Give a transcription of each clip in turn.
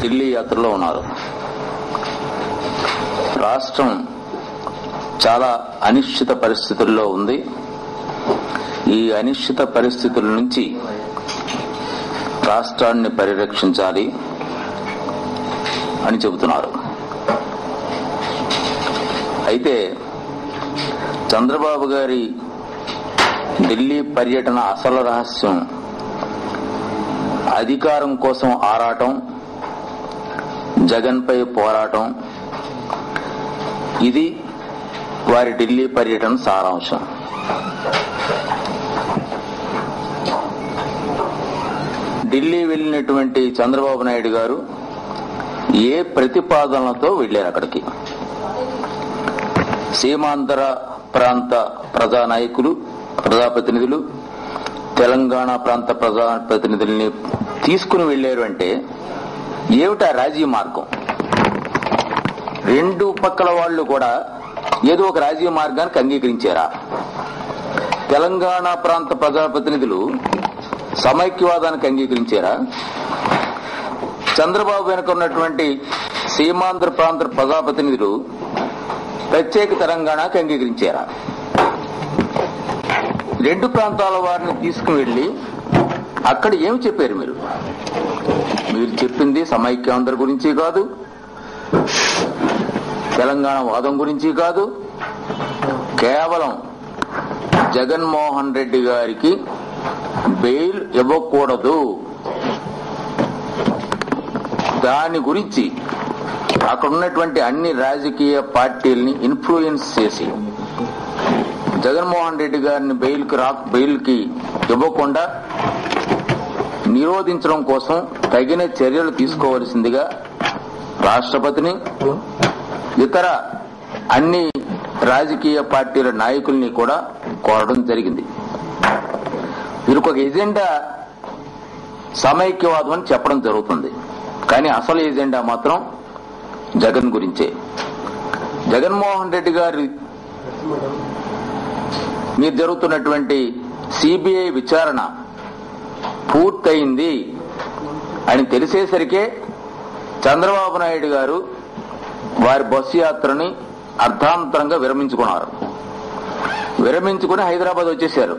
ఢిల్లీ యాత్రలో ఉన్నారు రాష్ట్రం చాలా అనిశ్చిత పరిస్థితుల్లో ఉంది ఈ అనిశ్చిత పరిస్థితుల నుంచి రాష్ట్రాన్ని పరిరక్షించాలి అని చెబుతున్నారు అయితే చంద్రబాబు గారి ఢిల్లీ పర్యటన అసలు రహస్యం అధికారం కోసం ఆరాటం జగన్పై పోరాటం ఇది వారి ఢిల్లీ పర్యటన సారాంశం ఢిల్లీ వెళ్ళినటువంటి చంద్రబాబు నాయుడు గారు ఏ ప్రతిపాదనలతో వెళ్లారు అక్కడికి సీమాంతర ప్రాంత ప్రజానాయకులు ప్రజాప్రతినిధులు తెలంగాణ ప్రాంత ప్రజాప్రతినిధుల్ని తీసుకుని వెళ్లారు అంటే ఏమిటా రాజీ మార్గం రెండు పక్కల వాళ్ళు కూడా ఏదో ఒక రాజీయ మార్గానికి అంగీకరించారా తెలంగాణ ప్రాంత ప్రజాప్రతినిధులు సమైక్యవాదానికి అంగీకరించారా చంద్రబాబు వెనుక ఉన్నటువంటి సీమాంధ్ర ప్రాంత ప్రజాప్రతినిధులు ప్రత్యేక తెలంగాణకు అంగీకరించారా రెండు ప్రాంతాల వారిని తీసుకుని వెళ్లి అక్కడ ఏమి చెప్పారు మీరు మీరు చెప్పింది సమైక్యాంధ్ర గురించి కాదు తెలంగాణ వాదం గురించి కాదు కేవలం జగన్మోహన్ రెడ్డి గారికి బెయిల్ ఇవ్వకూడదు దాని గురించి అక్కడ ఉన్నటువంటి అన్ని రాజకీయ పార్టీల్ని ఇన్ఫ్లుయెన్స్ చేసి జగన్మోహన్ రెడ్డి గారిని బెయిల్ కి రా బెయిల్ కి ఇవ్వకుండా నిరోధించడం కోసం తగిన చర్యలు తీసుకోవలసిందిగా రాష్ట్రపతిని ఇతర అన్ని రాజకీయ పార్టీల నాయకుల్ని కూడా కోరడం జరిగింది వీరికి ఒక ఎజెండా సమైక్యవాదం అని చెప్పడం జరుగుతుంది కానీ అసలు ఎజెండా మాత్రం జగన్ గురించే జగన్మోహన్ రెడ్డి గారి మీద జరుగుతున్నటువంటి సిబిఐ విచారణ పూర్తయింది అని తెలిసేసరికే చంద్రబాబు నాయుడు గారు వారి బస్సు యాత్రని అర్ధాంతరంగా విరమించుకున్నారు విరమించుకుని హైదరాబాద్ వచ్చేశారు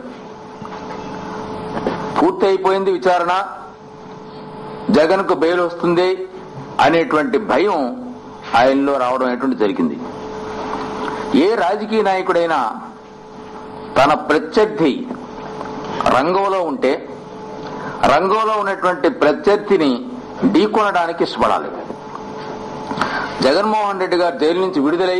పూర్తి అయిపోయింది విచారణ జగన్ కు బెయిల్ వస్తుంది అనేటువంటి భయం ఆయనలో రావడం అనేటువంటి జరిగింది ఏ రాజకీయ నాయకుడైనా తన ప్రత్యర్థి రంగంలో ఉంటే రంగంలో ఉన్నటువంటి ప్రత్యర్థిని ఢీకొనడానికి ఇష్టపడాలి జగన్మోహన్ రెడ్డి గారు జైలు నుంచి విడుదలై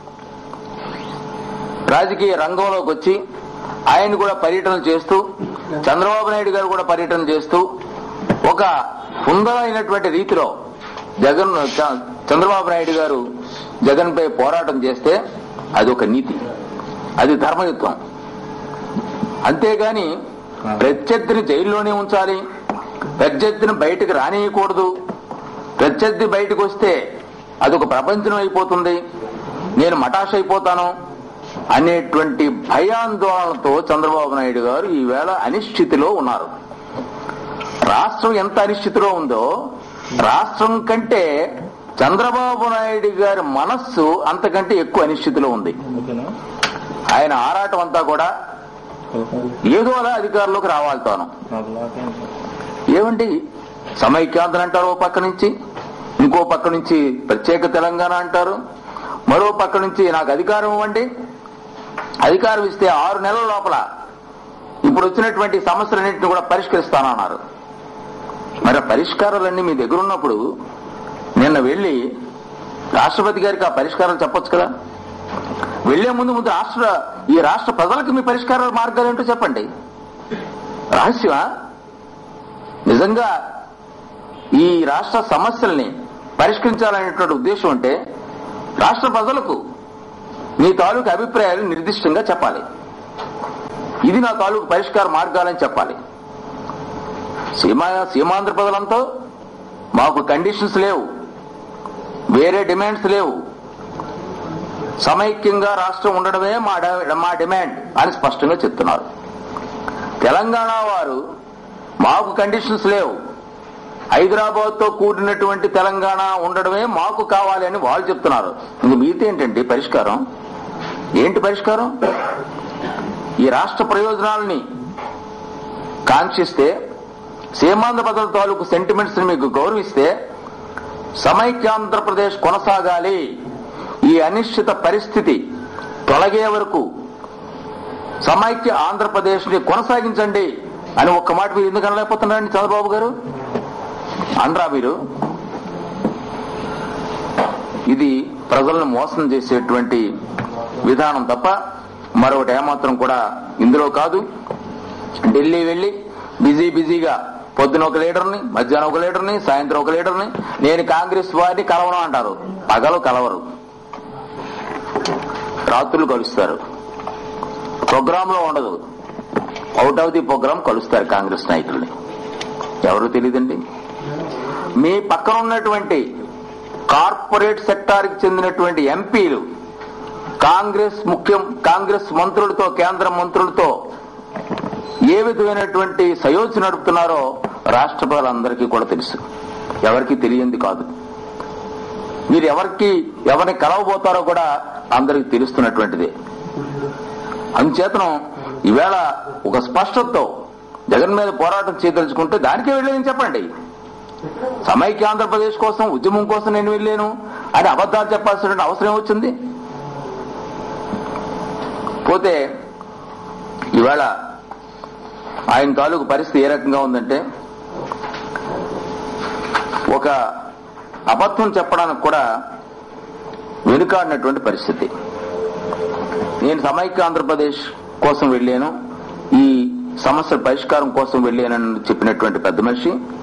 రాజకీయ రంగంలోకి వచ్చి ఆయన కూడా పర్యటన చేస్తూ చంద్రబాబు నాయుడు గారు కూడా పర్యటన చేస్తూ ఒక సుందరమైనటువంటి రీతిలో జగన్ చ- చంద్రబాబు నాయుడు గారు జగన్ పై పోరాటం చేస్తే అది ఒక నీతి అది ధర్మయుద్ధం అంతేగాని ప్రత్యర్థిని జైల్లోనే ఉంచాలి ప్రత్యర్థిని బయటకు రానియకూడదు ప్రత్యర్థి బయటకు వస్తే అదొక ప్రపంచం అయిపోతుంది నేను మటాష్ అయిపోతాను అనేటువంటి భయాందోళనతో చంద్రబాబు నాయుడు గారు ఈవేళ అనిశ్చితిలో ఉన్నారు రాష్ట్రం ఎంత అనిశ్చితిలో ఉందో రాష్ట్రం కంటే చంద్రబాబు నాయుడు గారి మనస్సు అంతకంటే ఎక్కువ అనిశ్చితిలో ఉంది ఓకేనా ఆయన ఆరాటం అంతా కూడా ఏదో అలా అధికారంలోకి రావాలి తాను అలాగే ఏమండి సమైక్యాంధ్ర అంటారు ఓ పక్క నుంచి ఇంకో పక్క నుంచి ప్రత్యేక తెలంగాణ అంటారు మరో పక్క నుంచి నాకు అధికారం ఇవ్వండి అధికారం ఇస్తే ఆరు నెలల లోపల ఇప్పుడు వచ్చినటువంటి సమస్యలన్నింటినీ కూడా పరిష్కరిస్తానన్నారు మరి ఆ పరిష్కారాలన్నీ మీ దగ్గర ఉన్నప్పుడు నిన్న వెళ్ళి రాష్ట్రపతి గారికి ఆ పరిష్కారాలు చెప్పొచ్చు కదా వెళ్లే ముందు ముందు రాష్ట్ర ఈ రాష్ట్ర ప్రజలకు మీ పరిష్కారాల మార్గాలు ఏంటో చెప్పండి రహస్యమా నిజంగా ఈ రాష్ట్ర సమస్యల్ని పరిష్కరించాలనేటువంటి ఉద్దేశం ఉంటే రాష్ట్ర ప్రజలకు మీ తాలూకు అభిప్రాయాలు నిర్దిష్టంగా చెప్పాలి ఇది నా తాలూకు పరిష్కార మార్గాలని చెప్పాలి సీమా సీమాంధ్ర ప్రజలంతా మాకు కండిషన్స్ లేవు వేరే డిమాండ్స్ లేవు సమైక్యంగా రాష్ట్రం ఉండడమే మా డ- మా డిమాండ్ అని స్పష్టంగా చెప్తున్నారు తెలంగాణ వారు మాకు కండిషన్స్ లేవు హైదరాబాద్ తో కూడినటువంటి తెలంగాణ ఉండడమే మాకు కావాలి అని వాళ్ళు చెప్తున్నారు ఇంక మీతో ఏంటండి పరిష్కారం ఏంటి పరిష్కారం ఈ రాష్ట్ర ప్రయోజనాలని కాంక్షిస్తే సీమాంధ్ర ప్రజల తాలూకు సెంటిమెంట్స్ ని మీకు గౌరవిస్తే సమైక్యాంధ్రప్రదేశ్ కొనసాగాలి ఈ అనిశ్చిత పరిస్థితి తొలగే వరకు సమైక్య ఆంధ్రప్రదేశ్ ని కొనసాగించండి అని ఒక్క మాట మీరు ఎందుకు అనలేకపోతున్నారండి చంద్రబాబు గారు అనరా మీరు ఇది ప్రజలను మోసం చేసేటువంటి విధానం తప్ప మరొకటి ఏమాత్రం కూడా ఇందులో కాదు ఢిల్లీ వెళ్లి బిజీ బిజీగా పొద్దున ఒక లీడర్ని మధ్యాహ్నం ఒక లీడర్ని సాయంత్రం ఒక లీడర్ని నేను కాంగ్రెస్ వారిని కలవను అంటారు పగలు కలవరు రాత్రులు కలుస్తారు ప్రోగ్రామ్ లో ఉండదు అవుట్ ఆఫ్ ది ప్రోగ్రామ్ కలుస్తారు కాంగ్రెస్ నాయకుల్ని ఎవరు తెలియదండి మీ పక్కన ఉన్నటువంటి కార్పొరేట్ సెక్టార్ కి చెందినటువంటి ఎంపీలు కాంగ్రెస్ ముఖ్యం కాంగ్రెస్ మంత్రులతో కేంద్ర మంత్రులతో ఏ విధమైనటువంటి సయోధ్య నడుపుతున్నారో రాష్ట్ర ప్రజలందరికీ కూడా తెలుసు ఎవరికి తెలియంది కాదు మీరు ఎవరికి ఎవరిని కలవబోతారో కూడా అందరికి తెలుస్తున్నటువంటిదే అందుచేతనం ఈవేళ ఒక స్పష్టతతో జగన్ మీద పోరాటం చేయదలుచుకుంటే దానికే వెళ్ళేదని చెప్పండి సమైక్య ఆంధ్రప్రదేశ్ కోసం ఉద్యమం కోసం నేను వెళ్ళాను అని అబద్ధాలు చెప్పాల్సిన అవసరం వచ్చింది పోతే ఇవాళ ఆయన తాలూకు పరిస్థితి ఏ రకంగా ఉందంటే ఒక అబద్ధం చెప్పడానికి కూడా వెనుకాడినటువంటి పరిస్థితి నేను సమైక్య ఆంధ్రప్రదేశ్ కోసం వెళ్ళాను ఈ సమస్య పరిష్కారం కోసం వెళ్ళానని చెప్పినటువంటి పెద్ద మనిషి